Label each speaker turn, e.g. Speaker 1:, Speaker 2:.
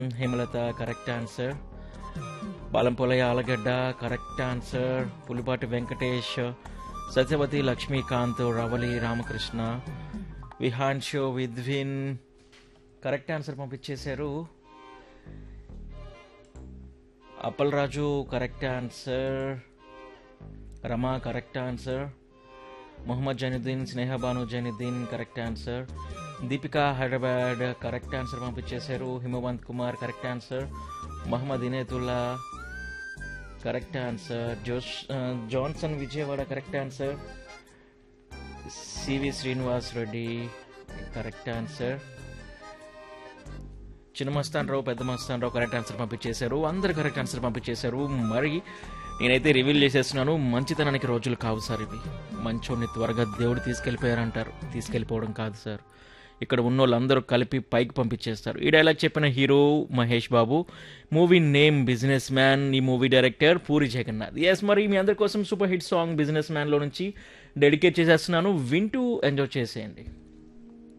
Speaker 1: Hemalatha correct answer బాలంపొలయ Allagadda correct answer Pulipati Venkatesh Satyavathi Lakshmikanth Ravali Ramakrishna విహాన్షో Vidwin correct answer పంపించేశారు Appalaraju correct answer Rama correct answer Mohammed Zainuddin Snehabanu Zainuddin correct answer Deepika Hyderabad correct answer పంపించేశారు Himavanth Kumar correct answer Mahammad Inayathulla correct answer Josh ఆ, Johnson Vijayawada correct answer CV Srinivas Reddy correct answer Chinna Mastan రావు పెద్ద మస్తాన్ రావు correct answer పంపించేశారు అందరు correct answer పంపించేశారు మరి నేనైతే రివీల్ చేసేస్తున్నాను మంచితనానికి రోజులు కావు సార్ ఇవి మంచోడిని త్వరగా దేవుడు తీసుకెళ్ళిపోయారంటారు తీసుకెళ్ళిపోవడం కాదు సార్ ఇక్కడ ఉన్న వాళ్ళందరూ కలిపి పైకి పంపించేస్తారు ఈ డైలాగ్ చెప్పిన hero Mahesh Babu movie name Businessman ఈ movie director Puri Jagannadh yes మరి మీ అందరి కోసం సూపర్ హిట్ సాంగ్ బిజినెస్ మ్యాన్లో నుంచి డెడికేట్ చేసేస్తున్నాను వింటూ ఎంజాయ్ చేసేయండి